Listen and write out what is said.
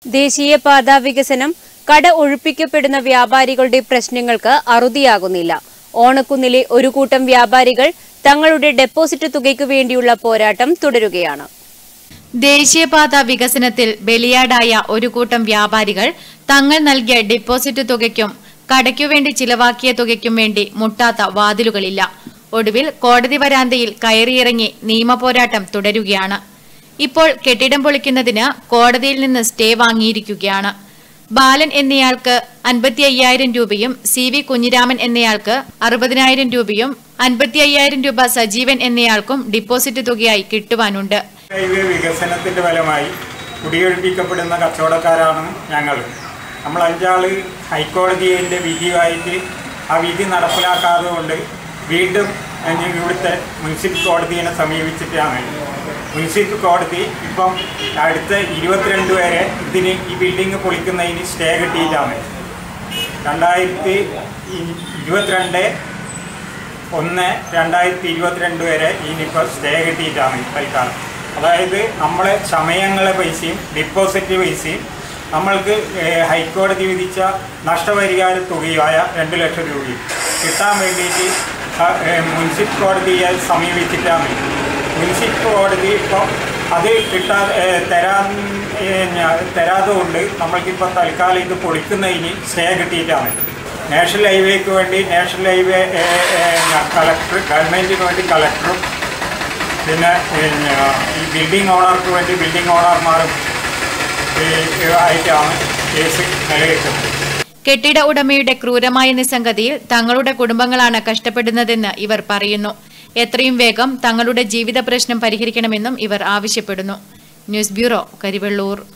ദേശീയപാത വികസനം കട ഒഴിപ്പിക്കപ്പെടുന്ന വ്യാപാരികളുടെ പ്രശ്നങ്ങൾക്ക് അറുതിയാകുന്നില്ല ഓണക്കുന്നിലെ ഒരു കൂട്ടം വ്യാപാരികൾ തങ്ങളുടെ ഡെപ്പോസിറ്റ് തുകയ്ക്കു വേണ്ടിയുള്ള പോരാട്ടം തുടരുകയാണ് ദേശീയപാത വികസനത്തിൽ ബലിയാടായ ഒരു കൂട്ടം വ്യാപാരികൾ തങ്ങൾ നൽകിയ ഡിപ്പോസിറ്റ് തുകയ്ക്കും കടയ്ക്കുവേണ്ടി ചിലവാക്കിയ തുകയ്ക്കും വേണ്ടി മുട്ടാത്ത വാതിലുകളില്ല ഒടുവിൽ കോടതി വരാന്തയിൽ കയറിയിറങ്ങി നിയമപോരാട്ടം തുടരുകയാണ് ഇപ്പോൾ കെട്ടിടം പൊളിക്കുന്നതിന് കോടതിയിൽ നിന്ന് സ്റ്റേ വാങ്ങിയിരിക്കുകയാണ് ബാലൻ എന്നയാൾക്ക് അൻപത്തി അയ്യായിരം രൂപയും സി വി കുഞ്ഞിരാമൻ എന്നയാൾക്ക് അറുപതിനായിരം രൂപയും അൻപത്തി അയ്യായിരം രൂപ സജീവൻ എന്നയാൾക്കും ഡിപ്പോസിറ്റ് തുകയായി കിട്ടുവാനുണ്ട് ഹൈവേ വികസനത്തിൻ്റെ ഫലമായി കുടിയൊഴിപ്പിക്കപ്പെടുന്ന കച്ചവടക്കാരാണ് ഞങ്ങൾ നമ്മൾ അഞ്ചാള് ഹൈക്കോടതിയുടെ വിധിയായിട്ട് ആ വിധി നടപ്പിലാക്കാതെ കൊണ്ട് വീണ്ടും ഞാൻ ഇവിടുത്തെ മുനിസിപ്പൽ കോടതിയെ സമീപിച്ചിട്ടാണ് മുനിസിപ്പൽ കോടതി ഇപ്പം അടുത്ത ഇരുപത്തിരണ്ട് വരെ ഇതിന് ഈ ബിൽഡിംഗ് പൊളിക്കുന്നതിന് സ്റ്റേ കിട്ടിയിട്ടാണ് രണ്ടായിരത്തി ഇരുപത്തിരണ്ട് ഒന്ന് രണ്ടായിരത്തി ഇരുപത്തിരണ്ട് വരെ ഇനിയിപ്പോൾ സ്റ്റേ കിട്ടിയിട്ടാണ് തൽക്കാലം അതായത് നമ്മളെ സമയങ്ങളെ പൈസയും ഡിപ്പോസിറ്റ് പൈസയും നമ്മൾക്ക് ഏഹ്, ഹൈക്കോടതി വിധിച്ച നഷ്ടപരിഹാര തുകയായ രണ്ട് ലക്ഷം രൂപയും കിട്ടാൻ വേണ്ടിയിട്ട് ഹ- ഏഹ്, മുനിസിപ്പൽ കോടതിയെ സമീപിച്ചിട്ടാണ് മുനിസിപ്പൽ കോടതി ഇപ്പം അത് കിട്ടാ ഏഹ്, തരാൻ ഏഹ്, ഞാ- തരാതെ കൊണ്ട് നമ്മൾക്കിപ്പോൾ തൽക്കാലം ഇത് പൊളിക്കുന്നതിന് സ്റ്റേ കിട്ടിയിട്ടാണ് നാഷണൽ ഹൈവേക്ക് വേണ്ടി നാഷണൽ ഹൈവേ കളക്ടർ ഗവൺമെൻറ്റിന് വേണ്ടി കളക്ടറും പിന്നെ പിന്നെ ഈ ബിൽഡിംഗ് ഓണർക്ക് വേണ്ടി ബിൽഡിംഗ് ഓണർമാരും ഈ ആയിട്ടാണ് കേസ് നിലനിൽക്കുന്നത് കെട്ടിട ഉടമയുടെ ക്രൂരമായ നിസ്സംഗതിയിൽ തങ്ങളുടെ കുടുംബങ്ങളാണ് കഷ്ടപ്പെടുന്നതെന്ന് ഇവർ പറയുന്നു എത്രയും വേഗം തങ്ങളുടെ ജീവിത പ്രശ്നം പരിഹരിക്കണമെന്നും ഇവർ ആവശ്യപ്പെടുന്നു ന്യൂസ് ബ്യൂറോ കരിവെള്ളൂർ